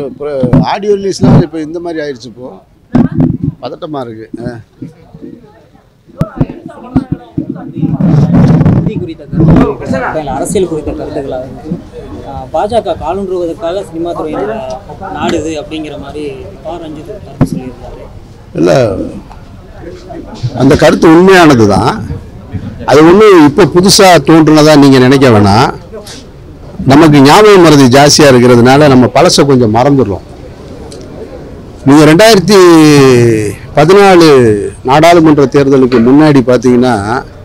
Audio ரிலீஸ்லாம் இப்போ இந்த மாதிரி ஆயிடுச்சு இப்போ பதட்டமாக இருக்கு ஆ. ஹிந்தி குறித்த கருத்துக்கள் இல்ல அரசியல் குறித்த கருத்துக்களாக இருந்து ஆஹ் பாஜக காலூன்றுவதற்காக சினிமா துறை நாடுது அப்படிங்கிற மாதிரி பா ரஞ்சித் ஒரு கருத்து சொல்லியிருந்தாரு இல்லை அந்த கருத்து உண்மையானது தான் அது ஒன்றும் இப்போ புதுசாக தோன்றுனதா நீங்கள் நினைக்க வேணாம் நமக்கு ஞாபக மறதி ஜாஸ்தியாக இருக்கிறதுனால நம்ம பழசை கொஞ்சம் மறந்துடுறோம் நீங்கள் ரெண்டாயிரத்தி பதினாலு நாடாளுமன்ற தேர்தலுக்கு முன்னாடி பார்த்தீங்கன்னா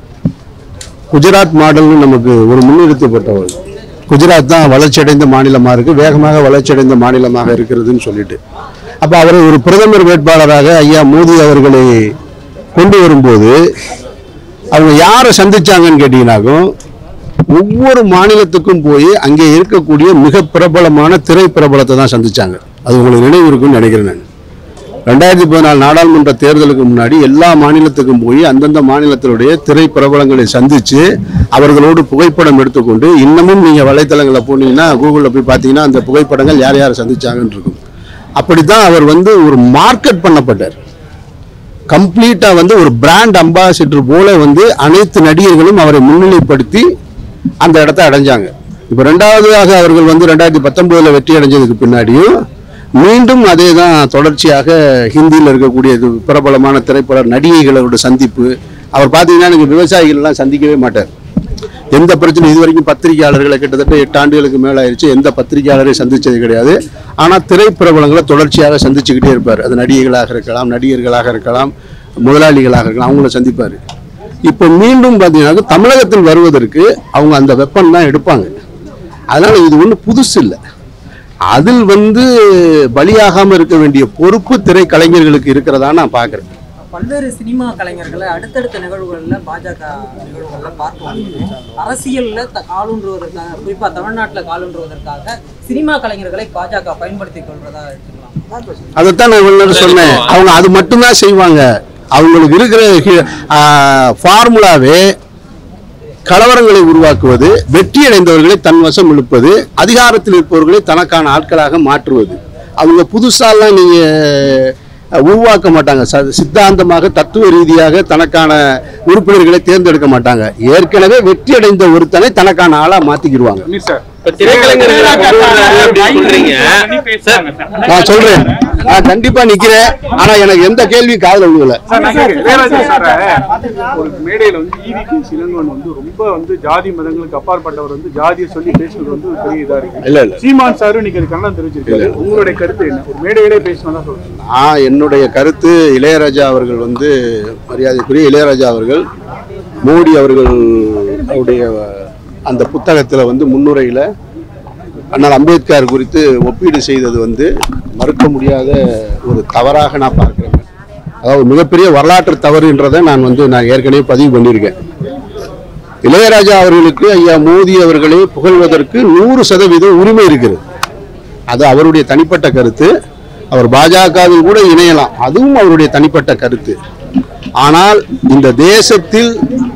குஜராத் மாடல்னு நமக்கு ஒரு முன்னிறுத்தப்பட்டவர் குஜராத் தான் வளர்ச்சியடைந்த மாநிலமாக இருக்குது வேகமாக வளர்ச்சியடைந்த மாநிலமாக இருக்கிறதுன்னு சொல்லிட்டு அப்போ அவரை ஒரு பிரதமர் வேட்பாளராக ஐயா மோடி அவர்களை கொண்டு வரும்போது அவங்க யாரை சந்திச்சாங்கன்னு கேட்டீங்கன்னாக்கும் ஒவ்வொரு மாநிலத்துக்கும் போய் அங்கே இருக்கக்கூடிய மிக பிரபலமான திரை பிரபலத்தை தான் சந்திச்சாங்க அது உங்களுக்கு நினைவு இருக்குன்னு நினைக்கிறேன் நான் ரெண்டாயிரத்தி பதினாலு நாடாளுமன்ற தேர்தலுக்கு முன்னாடி எல்லா மாநிலத்துக்கும் போய் அந்தந்த மாநிலத்தினுடைய திரை பிரபலங்களை சந்திச்சு அவர்களோடு புகைப்படம் எடுத்துக்கொண்டு இன்னமும் நீங்க வலைத்தளங்களில் போனீங்கன்னா கூகுளில் போய் பார்த்தீங்கன்னா அந்த புகைப்படங்கள் யார் யார் சந்திச்சாங்கன்னு இருக்கும் அப்படித்தான் அவர் வந்து ஒரு மார்க்கெட் பண்ணப்பட்டார் கம்ப்ளீட்டா வந்து ஒரு பிராண்ட் அம்பாசிடர் போல வந்து அனைத்து நடிகர்களும் அவரை முன்னிலைப்படுத்தி அந்த இடத்த அடைஞ்சாங்க இப்போ ரெண்டாவதாக அவர்கள் வந்து ரெண்டாயிரத்தி பத்தொன்பதுல வெற்றி அடைஞ்சதுக்கு பின்னாடியும் மீண்டும் அதே தான் தொடர்ச்சியாக ஹிந்தியில் இருக்கக்கூடிய இது பிரபலமான திரைப்பட நடிகைகளோட சந்திப்பு அவர் பார்த்தீங்கன்னா எனக்கு விவசாயிகள்லாம் சந்திக்கவே மாட்டார் எந்த பிரச்சனையும் இது வரைக்கும் பத்திரிகையாளர்களை கிட்டத்தட்ட எட்டு ஆண்டுகளுக்கு மேல ஆயிடுச்சு எந்த பத்திரிகையாளரையும் சந்திச்சது கிடையாது ஆனால் திரைப்பிரபலங்களை தொடர்ச்சியாக சந்திச்சுக்கிட்டே இருப்பார் அது நடிகைகளாக இருக்கலாம் நடிகர்களாக இருக்கலாம் முதலாளிகளாக இருக்கலாம் அவங்கள சந்திப்பார் இப்போ மீண்டும் பார்த்தீங்கன்னா தமிழகத்தில் வருவதற்கு அவங்க அந்த வெப்பன் தான் எடுப்பாங்க அதனால இது ஒன்றும் புதுசு இல்லை அதில் வந்து பலியாகாமல் இருக்க வேண்டிய பொறுப்பு திரைக்கலைஞர்களுக்கு இருக்கிறதா நான் பார்க்குறேன் பல்வேறு சினிமா கலைஞர்களை அடுத்தடுத்த நிகழ்வுகளில் பாஜக நிகழ்வுகளில் பார்க்க முடியுது அரசியல்ல த காலூன்றுவதற்காக குறிப்பா தமிழ்நாட்டுல காலூன்றுவதற்காக சினிமா கலைஞர்களை பாஜக பயன்படுத்திக் கொள்வதா எடுத்துக்கலாம் அதைத்தான் நான் இவ்வளவு நேரம் சொன்னேன் அவங்க அது மட்டும்தான் செய்வாங்க அவங்களுக்கு இருக்கிற ஃபார்முலாவே கலவரங்களை உருவாக்குவது வெற்றி அடைந்தவர்களை தன் வசம் இழுப்பது அதிகாரத்தில் இருப்பவர்களை தனக்கான ஆட்களாக மாற்றுவது அவங்க புதுசாலாம் நீங்க அஹ், உருவாக்க மாட்டாங்க ச- சித்தாந்தமாக தத்துவ ரீதியாக தனக்கான உறுப்பினர்களை தேர்ந்தெடுக்க மாட்டாங்க ஏற்கனவே வெற்றி அடைந்த ஒருத்தனை தனக்கான ஆளா மாத்திக்கிடுவாங்க இப்ப திரைக்கலைஞர்களை கொண்டு வர்றாரு அப்படின்னு சொல்றீங்க சார் நான் சொல்றேன் நான் கண்டிப்பா நிக்கிறேன் ஆனா எனக்கு எந்த கேள்வி காதுல விழுகல இளையராஜா சார ஒரு மேடையில வந்து ஈவி கே இளங்கோவன் வந்து ரொம்ப வந்து ஜாதி மதங்களுக்கு அப்பாற்பட்டவர் வந்து ஜாதியை சொல்லி பேசுறது வந்து ஒரு பெரிய இதா இருக்கு இல்ல இல்ல சீமான் சாரும் இன்னைக்கு அது கண்டனம் தெரிவிச்சிருக்காரு உங்களுடைய கருத்து என்ன ஒரு மேடையிலே பேசணும் தான் சொல்றேன் நான் என்னுடைய கருத்து இளையராஜா அவர்கள் வந்து மரியாதைக்குரிய இளையராஜா அவர்கள் மோடி அவர்கள் அவருடைய அந்த புத்தகத்தில் வந்து முன்னுரையில் அண்ணல் அம்பேத்கர் குறித்து ஒப்பீடு செய்தது வந்து மறுக்க முடியாத ஒரு தவறாக நான் பார்க்கிறேன் அதாவது மிகப்பெரிய வரலாற்று தவறுன்றதை நான் வந்து நான் ஏற்கனவே பதிவு பண்ணியிருக்கேன் இளையராஜா அவர்களுக்கு ஐயா மோடி அவர்களை புகழ்வதற்கு நூறு சதவீதம் உரிமை இருக்கிறது அது அவருடைய தனிப்பட்ட கருத்து அவர் பாஜகவில் கூட இணையலாம் அதுவும் அவருடைய தனிப்பட்ட கருத்து ஆனால் இந்த தேசத்தில்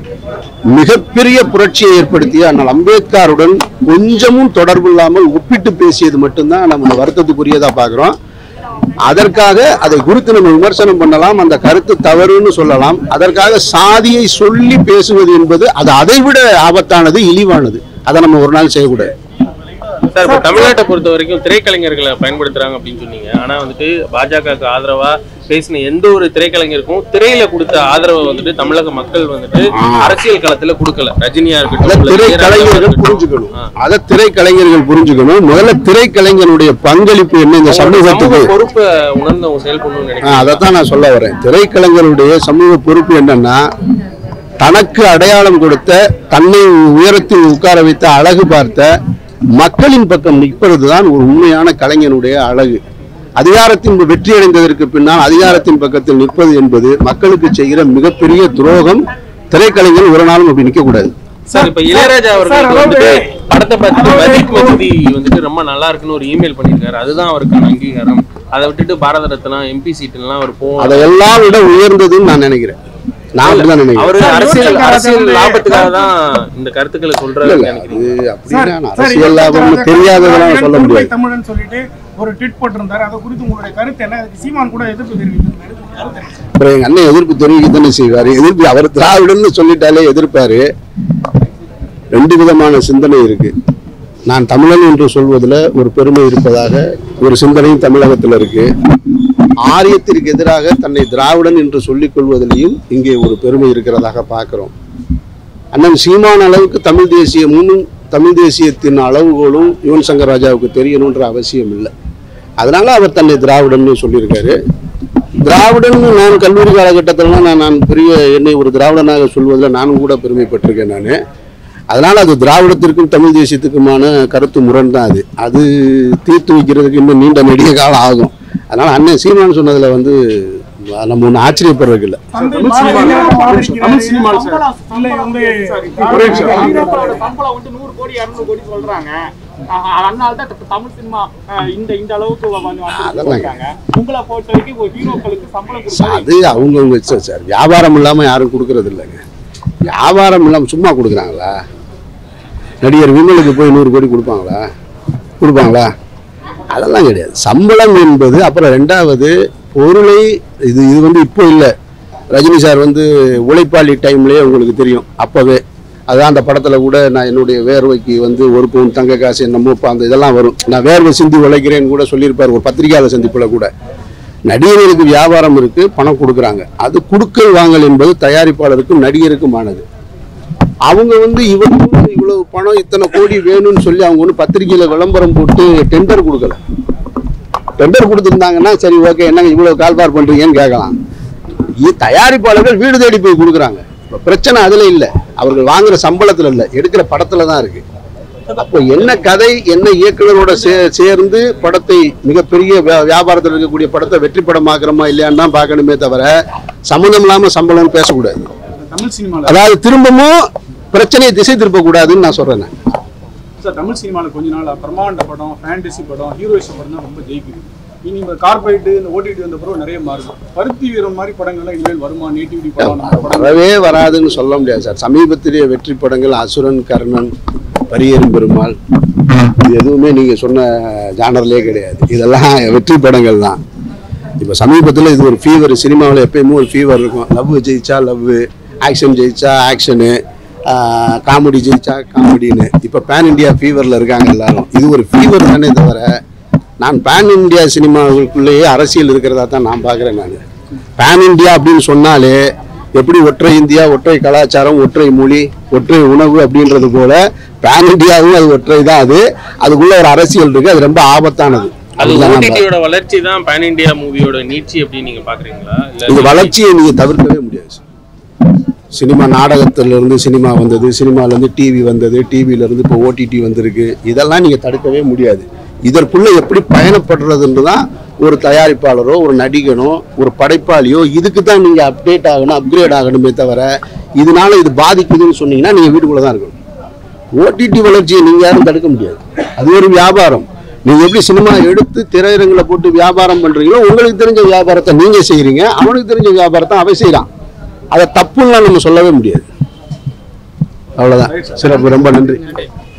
மிகப்பெரிய புரட்சியை ஏற்படுத்திய அண்ணல் அம்பேத்கருடன் கொஞ்சமும் தொடர்பு இல்லாமல் ஒப்பிட்டு பேசியது மட்டும்தான் நம்ம வருத்தத்துக்குரியதா பார்க்கிறோம் அதற்காக அதை குறித்து நம்ம விமர்சனம் பண்ணலாம் அந்த கருத்து தவறுன்னு சொல்லலாம் அதற்காக சாதியை சொல்லி பேசுவது என்பது அது அதைவிட ஆபத்தானது இழிவானது அதை நம்ம ஒரு நாள் செய்யக்கூடாது சார் இப்ப தமிழ்நாட்டை பொறுத்த வரைக்கும் திரைக்கலைஞர்களை பயன்படுத்துறாங்க அப்படின்னு சொன்னீங்க ஆனா வந்துட்டு பாஜகவுக்கு ஆதரவா பேசின எந்த ஒரு திரைக்கலைஞருக்கும் திரையில கொடுத்த ஆதரவை வந்துட்டு தமிழக மக்கள் வந்துட்டு அரசியல் களத்துல கொடுக்கல ரஜினியா அதை இருக்கட்டும் இல்ல திரைக்கலைஞர்கள் இருக்கட்டும். புரிஞ்சுக்கணும் ஆ. அதை திரைக்கலைஞர்கள் புரிஞ்சுக்கணும் முதல்ல திரைக்கலைஞனுடைய பங்களிப்பு என்ன இந்த அவங்களோட சமூகத்துக்கு சமூக பொறுப்பை உணர்ந்து அவங்க செயல்படணும்னு ஆ, நினைக்கிறேன் அதைத்தான் நான் சொல்ல வரேன் திரைக்கலைஞருடைய சமூக பொறுப்பு என்னன்னா தனக்கு அடையாளம் கொடுத்த தன்னை உயரத்தில் உட்கார வைத்த அழகு பார்த்த மக்களின் பக்கம் நிற்பது தான் ஒரு உண்மையான கலைஞனுடைய அழகு அதிகாரத்தின் வெற்றி அடைந்ததற்கு பின்னால் அதிகாரத்தின் பக்கத்தில் நிற்பது என்பது மக்களுக்கு செய்கிற மிகப்பெரிய துரோகம் திரைக்கலைஞர் ஒரு நாளும் அப்படி நிற்கக்கூடாது சார் இப்ப இளையராஜா அவர்களுக்கு வந்துட்டு படத்தை பார்த்துட்டு மஜித் மஜிதி வந்துட்டு ரொம்ப நல்லா இருக்குன்னு ஒரு இமெயில் பண்ணியிருக்காரு அதுதான் அவருக்கான அங்கீகாரம் அதை விட்டுட்டு பாரத ரத்னா எம்பி சீட்டுலாம் அவர் போ அதையெல்லாம் விட உயர்ந்ததுன்னு நான் நினைக்கிறேன் நான் அப்படிதான் நினைக்கிறேன் அவரு அரசியல் அரசியல் லாபத்துக்காக தான் இந்த கருத்துக்களை இல்ல, சொல்றாரு இல்ல, நினைக்கிறீங்க அது அப்படின்னா நான் அரசியல் லாபம்னு தெரியாததெல்லாம் சொல்ல முடியாது தமிழன் சொல்லிட்டு ஒரு ட்வீட் போட்டிருந்தாரு அதை குறித்து உங்களுடைய கருத்து என்ன அதுக்கு சீமான் கூட எதிர்ப்பு தெரிவித்திருந்தாரு உங்க கருத்து என்ன? அப்புறம் எங்க அண்ணன் எதிர்ப்பு தெரிவிக்க தானே செய்வார் எதிர்ப்பு அவர் திராவிடன்னு சொல்லிட்டாலே எதிர்ப்பாரு ரெண்டு விதமான சிந்தனை இருக்கு நான் தமிழன் என்று சொல்வதில் ஒரு பெருமை இருப்பதாக ஒரு சிந்தனையும் தமிழகத்தில் இருக்கு ஆரியத்திற்கு எதிராக தன்னை திராவிடன் என்று சொல்லிக் கொள்வதிலையும் இங்கே ஒரு பெருமை இருக்கிறதாக பார்க்கிறோம் அண்ணன் சீமான் அளவுக்கு தமிழ் தேசியமும் தமிழ் தேசியத்தின் அளவுகோலும் யுவன் சங்கர் ராஜாவுக்கு தெரியணுன்ற அவசியம் இல்லை அதனால அவர் தன்னை திராவிடன்னு சொல்லியிருக்காரு திராவிடன் நான் கல்லூரி காலகட்டத்திலலாம் நான் நான் பெரிய என்னை ஒரு திராவிடனாக சொல்வதில் நானும் கூட பெருமைப்பட்டிருக்கேன் நான் அதனால அது திராவிடத்திற்கும் தமிழ் தேசியத்துக்குமான கருத்து முரண் தான் அது அது தீர்த்து வைக்கிறதுக்கு இன்னும் நீண்ட நெடிய காலம் ஆகும் அதனால அண்ணன் சீமான் சொன்னதுல வந்து நம்ம ஒன்றும் ஆச்சரியப்படுறதுக்கு இல்லை தந்தை தமிழ் பாரதியார் சினிமா- ஆதரிக்கிறாரு. Tamil cinema sir. சம்பளம் இல்லை வந்து ஒரே நிமிஷம். ஹீரோக்களோட சம்பளம் வந்து நூறு கோடி இரநூறு கோடி சொல்றாங்க அஹ் அதனால தான் த- தமிழ் சினிமா அஹ் இந்த இந்த அளவுக்கு வ- வந்து வந்து அதெல்லாம் சொல்றாங்க உங்களை பொறுத்த வரைக்கும் ஒரு ஹீரோக்களுக்கு சம்பளம் கொடுத்தா அது அவங்கவுங்க இஷ்டம் சார் வியாபாரம் இல்லாமல் யாரும் கொடுக்கறது இல்லைங்க வியாபாரம் இல்லாமல் சும்மா கொடுக்குறாங்களா நடிகர் விமலுக்கு போய் நூறு கோடி கொடுப்பாங்களா கொடுப்பாங்களா அதெல்லாம் கிடையாது சம்பளம் என்பது அப்புறம் ரெண்டாவது பொருளை இது இது வந்து இப்போ இல்லை ரஜினி சார் வந்து உழைப்பாளி டைம்லேயே உங்களுக்கு தெரியும் அப்போவே அதான் அந்த படத்தில் கூட நான் என்னுடைய வேர்வைக்கு வந்து ஒரு பவுன் தங்க காசு என்னமோ இப்போ அந்த இதெல்லாம் வரும் நான் வேர்வை சிந்தி உழைக்கிறேன்னு கூட சொல்லியிருப்பார் ஒரு பத்திரிகையாளர் சந்திப்பில் கூட நடிகர்களுக்கு வியாபாரம் இருக்கு பணம் கொடுக்குறாங்க அது கொடுக்கல் வாங்கல் என்பது தயாரிப்பாளருக்கும் நடிகருக்குமானது அவங்க வந்து இவங்க இவ்வளவு பணம் இத்தனை கோடி வேணும்னு சொல்லி அவங்க ஒன்று பத்திரிகையில விளம்பரம் போட்டு டெண்டர் கொடுக்கல டெண்டர் கொடுத்துருந்தாங்கன்னா சரி ஓகே என்னங்க இவ்வளவு கால்பார் பண்றீங்கன்னு கேட்கலாம் இ- தயாரிப்பாளர்கள் வீடு தேடி போய் கொடுக்குறாங்க இப்ப பிரச்சனை அதுல இல்ல அவர்கள் வாங்குற சம்பளத்துல இல்ல எடுக்கிற படத்துல தான் இருக்கு அப்போ என்ன கதை என்ன இயக்குனரோட சே சேர்ந்து படத்தை மிகப்பெரிய வியா- வியாபாரத்தில் இருக்கக்கூடிய படத்தை வெற்றி படமாக்குறோமா இல்லையான்னு தான் பார்க்கணுமே தவிர சம்மந்தம் இல்லாம சம்பளம்னு பேசக்கூடாது தமிழ் சினிமால அதாவது திரும்பவும் பிரச்சனையை திசை திருப்ப கூடாதுன்னு நான் சொல்றேன் நான். சார் தமிழ் சினிமால கொஞ்ச நாள் பிரமாண்ட படம் ஃபேண்டசி படம் ஹீரோயிசம் படம் தான் ரொம்ப ஜெயிக்குது இனி இந்த கார்பரேட் இந்த ஓடிடி வந்த பிறகு நிறைய மாறுது பருத்தி வீரம் மாதிரி படங்கள்லாம் இனிமேல் வருமா நேட்டிவிட்டி படம் அந்த படம் வரவே வராதுன்னு சொல்ல முடியாது சார் சமீபத்திலேயே வெற்றி படங்கள் அசுரன் கர்ணன் பரியரும் பெருமாள் இது எதுவுமே நீங்க சொன்ன ஜானர்லேயே கிடையாது இதெல்லாம் வெற்றி படங்கள் தான் இப்போ சமீபத்தில் இது ஒரு ஃபீவர் சினிமாவில் எப்பயுமே ஒரு ஃபீவர் இருக்கும் லவ் ஜெயிச்சா லவ் ஆக்ஷன் ஜெயிச்சா ஆக்ஷனு காமெடி ஜெயிச்சா காமெடின்னு இப்போ பேன் இந்தியா ஃபீவரில் இருக்காங்க எல்லாரும் இது ஒரு ஃபீவர் தானே தவிர நான் பேன் இந்தியா சினிமாவுக்குள்ளேயே அரசியல் இருக்கிறதா தான் நான் பார்க்குறேன் நான் பேன் இந்தியா அப்படின்னு சொன்னாலே எப்படி ஒற்றை இந்தியா ஒற்றை கலாச்சாரம் ஒற்றை மொழி ஒற்றை உணவு அப்படின்றது போல பேன் இந்தியாவும் அது ஒற்றை தான் அது அதுக்குள்ள ஒரு அரசியல் இருக்கு அது ரொம்ப ஆபத்தானது அது அதுதான் நம்ம- ஓடிடியோட வளர்ச்சி தான் பேன் இந்தியா மூவியோட நீட்சி அப்படின்னு நீங்க பாக்குறீங்களா இந்த இல்ல வளர்ச்சியை நீங்க தவிர்க்கவே முடியாது சார். சினிமா நாடகத்துல இருந்து சினிமா வந்தது சினிமால இருந்து டிவி வந்தது டிவில இருந்து இப்போ ஓடிடி வந்திருக்கு இதெல்லாம் நீங்க தடுக்கவே முடியாது இதற்குள்ள எப்படி பயணப்படுறதுன்னு தான் ஒரு தயாரிப்பாளரோ ஒரு நடிகனோ ஒரு படைப்பாளியோ இதுக்கு தான் நீங்க அப்டேட் ஆகணும் அப்கிரேட் ஆகணுமே தவிர இதனால இது பாதிக்குதுன்னு சொன்னீங்கன்னா நீங்க வீட்டுக்குள்ள தான் இருக்கணும் ஓடிடி வளர்ச்சியை நீங்க யாரும் தடுக்க முடியாது அது ஒரு வியாபாரம் நீங்க எப்படி சினிமா எடுத்து திரையரங்குல போட்டு வியாபாரம் பண்றீங்களோ உங்களுக்கு தெரிஞ்ச வியாபாரத்தை நீங்க செய்றீங்க அவனுக்கு தெரிஞ்ச வியாபாரத்தை அவன் செய்றான் அதை தப்புன்னு நம்ம சொல்லவே முடியாது அவ்வளவுதான் சிறப்பு ரொம்ப நன்றி